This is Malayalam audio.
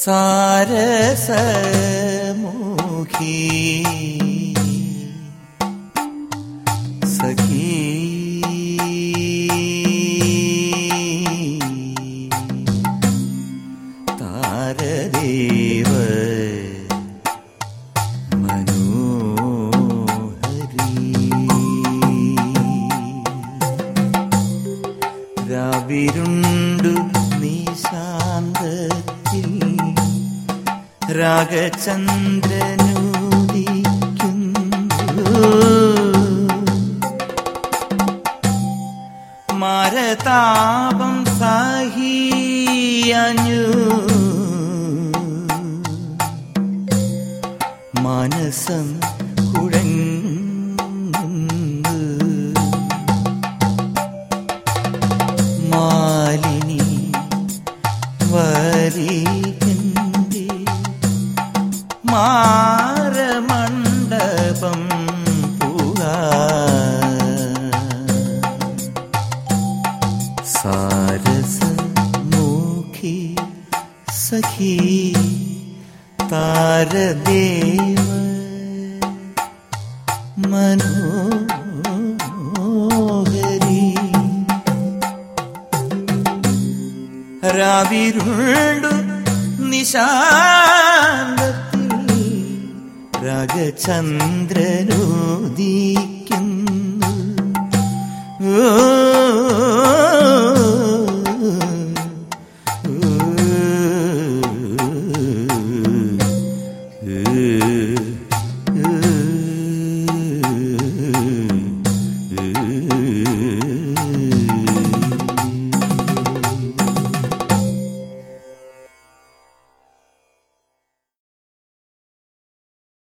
സാരസമുഖി സഖീ താരദേവ മനോഹരി രാവിരുണ്ടു നിശാന്തത്തിൽ രാഗചന്ദ്രനുദിക്കുന്നു മാരതാപം സഹിയഞ്ഞു മനസം കുഴങ്ങുന്നു മാലിനി വരികന്റെ മാരമണ്ഡപം പൂവാ സാരസമുഖി സഖി താരദേവ മനോഹരി രാവിരുണ്ടു നിശാന്തത്തിൽ രാഗചന്ദ്രനുദിക്കുന്നു